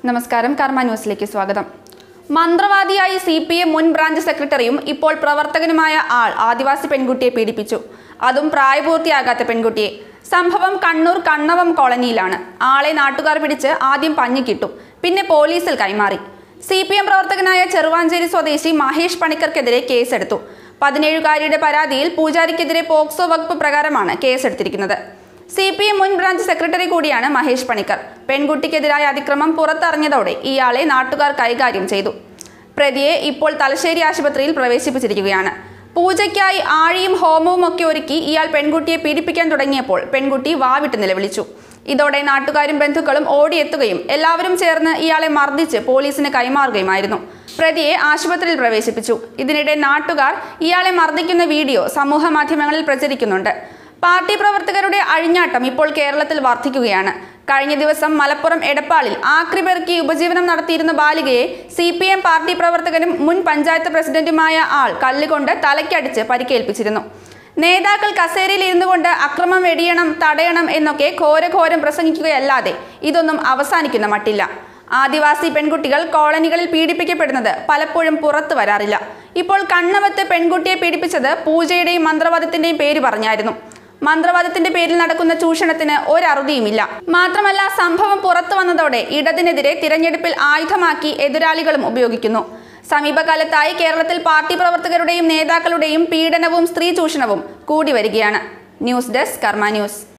നമസ്കാരം കർമ്മ ന്യൂസിലേക്ക് സ്വാഗതം മന്ത്രവാദിയായി സി പി എം മുൻ ബ്രാഞ്ച് സെക്രട്ടറിയും ഇപ്പോൾ പ്രവർത്തകനുമായ ആൾ ആദിവാസി പെൺകുട്ടിയെ പീഡിപ്പിച്ചു അതും പ്രായപൂർത്തിയാകാത്ത പെൺകുട്ടിയെ സംഭവം കണ്ണൂർ കണ്ണവം കോളനിയിലാണ് ആളെ നാട്ടുകാർ പിടിച്ച് ആദ്യം പഞ്ഞിക്കിട്ടു പിന്നെ പോലീസിൽ കൈമാറി സി പി എം പ്രവർത്തകനായ ചെറുവാഞ്ചേരി സ്വദേശി മഹേഷ് പണിക്കർക്കെതിരെ കേസെടുത്തു പതിനേഴുകാരിയുടെ പരാതിയിൽ പൂജാരിക്കെതിരെ പോക്സോ വകുപ്പ് പ്രകാരമാണ് കേസെടുത്തിരിക്കുന്നത് സി പി എം മുൻ ബ്രാഞ്ച് സെക്രട്ടറി കൂടിയാണ് മഹേഷ് പണിക്കർ പെൺകുട്ടിക്കെതിരായ അതിക്രമം പുറത്തറിഞ്ഞതോടെ ഇയാളെ നാട്ടുകാർ കൈകാര്യം ചെയ്തു പ്രതിയെ ഇപ്പോൾ തലശ്ശേരി ആശുപത്രിയിൽ പ്രവേശിപ്പിച്ചിരിക്കുകയാണ് പൂജയ്ക്കായി ആഴിയും ഹോമവും ഒക്കെ ഒരുക്കി ഇയാൾ പെൺകുട്ടിയെ പീഡിപ്പിക്കാൻ തുടങ്ങിയപ്പോൾ പെൺകുട്ടി വാവിട്ട് നിലവിളിച്ചു ഇതോടെ നാട്ടുകാരും ബന്ധുക്കളും ഓടിയെത്തുകയും എല്ലാവരും ചേർന്ന് ഇയാളെ മർദ്ദിച്ച് പോലീസിന് കൈമാറുകയുമായിരുന്നു പ്രതിയെ ആശുപത്രിയിൽ പ്രവേശിപ്പിച്ചു ഇതിനിടെ നാട്ടുകാർ ഇയാളെ മർദ്ദിക്കുന്ന വീഡിയോ സമൂഹ മാധ്യമങ്ങളിൽ പ്രചരിക്കുന്നുണ്ട് പാർട്ടി പ്രവർത്തകരുടെ അഴിഞ്ഞാട്ടം ഇപ്പോൾ കേരളത്തിൽ വർദ്ധിക്കുകയാണ് കഴിഞ്ഞ ദിവസം മലപ്പുറം എടപ്പാളിൽ ആക്രിപെറുക്കി ഉപജീവനം നടത്തിയിരുന്ന ബാലികയെ സി പി എം പാർട്ടി പ്രവർത്തകനും മുൻ പഞ്ചായത്ത് പ്രസിഡന്റുമായ ആൾ കല്ലുകൊണ്ട് തലയ്ക്കടിച്ച് പരിക്കേൽപ്പിച്ചിരുന്നു നേതാക്കൾ കസേരയിൽ ഇരുന്നു കൊണ്ട് അക്രമം വെടിയണം തടയണം എന്നൊക്കെ ഘോരഘോരം പ്രസംഗിക്കുകയല്ലാതെ ഇതൊന്നും അവസാനിക്കുന്ന മട്ടില്ല ആദിവാസി പെൺകുട്ടികൾ കോളനികളിൽ പീഡിപ്പിക്കപ്പെടുന്നത് പലപ്പോഴും പുറത്തു വരാറില്ല ഇപ്പോൾ കണ്ണവത്ത് പെൺകുട്ടിയെ പീഡിപ്പിച്ചത് പൂജയുടെയും മന്ത്രവാദത്തിന്റെയും പേര് പറഞ്ഞായിരുന്നു മന്ത്രവാദത്തിന്റെ പേരിൽ നടക്കുന്ന ചൂഷണത്തിന് ഒരറുതിയുമില്ല മാത്രമല്ല സംഭവം പുറത്തു വന്നതോടെ ഇടതിനെതിരെ തിരഞ്ഞെടുപ്പിൽ ആയുധമാക്കി എതിരാളികളും ഉപയോഗിക്കുന്നു സമീപകാലത്തായി കേരളത്തിൽ പാർട്ടി പ്രവർത്തകരുടെയും നേതാക്കളുടെയും പീഡനവും സ്ത്രീ ചൂഷണവും കൂടി വരികയാണ് ന്യൂസ് ഡെസ്ക് കർമ്മ ന്യൂസ്